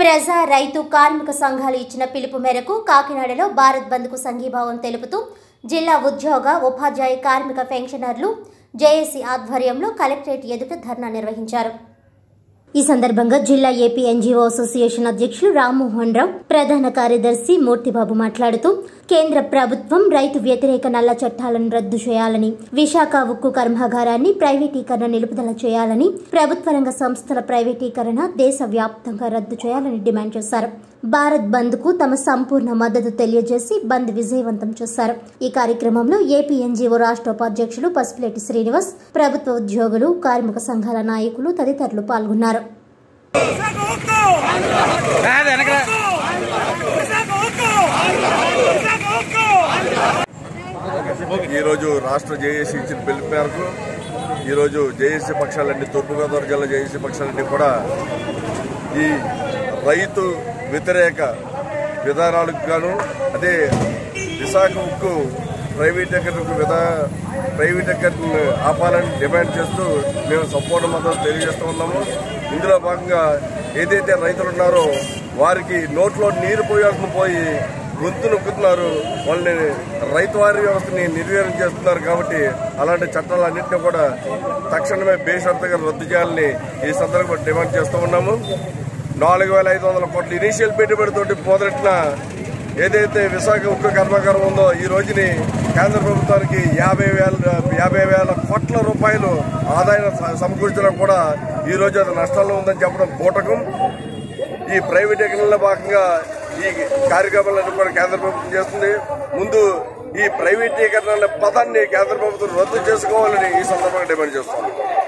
ప్రజా రైతు కార్మిక సంఘాలు ఇచ్చిన పిలుపు మేరకు కాకినాడలో భారత్ బంద్కు సంఘీభావం తెలుపుతూ జిల్లా ఉద్యోగ ఉపాధ్యాయ కార్మిక పెన్షనర్లు జేఏసీ ఆధ్వర్యంలో కలెక్టరేట్ ఎదుట ధర్నా నిర్వహించారు ఈ సందర్భంగా జిల్లా ఏపీ ఎన్జీఓ అసోసియేషన్ అధ్యక్షులు రామ్మోహన్ రావు ప్రధాన కార్యదర్శి మూర్తిబాబు మాట్లాడుతూ కేంద్ర ప్రభుత్వం రైతు వ్యతిరేక నల్ల చట్టాలను రద్దు చేయాలని విశాఖ ఉక్కు కర్మాగారాన్ని ప్రైవేటీకరణ నిలుపుదల చేయాలని ప్రభుత్వ రంగ సంస్థల ప్రైవేటీకరణ దేశ వ్యాప్తంగా రద్దు చేయాలని డిమాండ్ చేశారు భారత్ బంద్ కు తమ సంపూర్ణ మద్దతు తెలియజేసి బంద్ విజయవంతం చేశారు ఈ కార్యక్రమంలో ఏపీ ఎన్జీఓ రాష్ట్ర ఉపాధ్యక్షులు పసుపులేటి శ్రీనివాస్ ప్రభుత్వ ఉద్యోగులు కార్మిక సంఘాల నాయకులు తదితరులు పాల్గొన్నారు రాదు వెనకరా ఈరోజు రాష్ట్ర జేఏసీ ఇచ్చిన పిలుపు మేరకు ఈరోజు జేఏసీ పక్షాలన్నీ తూర్పుగోదావరి జిల్లా జేఏసీ పక్షాలన్నీ కూడా ఈ రైతు వ్యతిరేక విధానాలకు గాను అదే విశాఖ ఉక్కు ప్రైవేటీకరణకు విధా ప్రైవేటీకరణ ఆపాలని డిమాండ్ చేస్తూ మేము సంపూర్ణ మద్దతు తెలియజేస్తూ ఉన్నాము ఇందులో భాగంగా ఏదైతే రైతులు ఉన్నారో వారికి నోట్లో నీరు పోయాల్సిన పోయి గొంతు నొక్కుతున్నారు వాళ్ళని రైతువారి వ్యవస్థని నిర్వీర్యం చేస్తున్నారు కాబట్టి అలాంటి చట్టాలన్నింటినీ కూడా తక్షణమే బేషరతుగా రద్దు చేయాలని ఈ సందర్భంగా డిమాండ్ చేస్తూ ఉన్నాము నాలుగు వేల ఐదు వందల కోట్ల ఇనీషియల్ పెట్టుబడితోటి మొదలెట్టిన ఏదైతే విశాఖ ఉక్కు కర్మాగారం ఉందో ఈ రోజుని కేంద్ర ప్రభుత్వానికి యాభై వేల యాభై వేల కోట్ల రూపాయలు ఆదాయం స- సమకూర్చడం కూడా ఈ రోజు అది నష్టాల్లో ఉందని చెప్పడం బూటకం ఈ ప్రైవేటీకరణలో భాగంగా ఈ కార్యక్రమాలన్నీ కూడా కేంద్ర ప్రభుత్వం చేస్తుంది ముందు ఈ ప్రైవేటీకరణ అనే పదాన్ని కేంద్ర ప్రభుత్వం రద్దు చేసుకోవాలని ఈ సందర్భంగా డిమాండ్ చేస్తున్నాం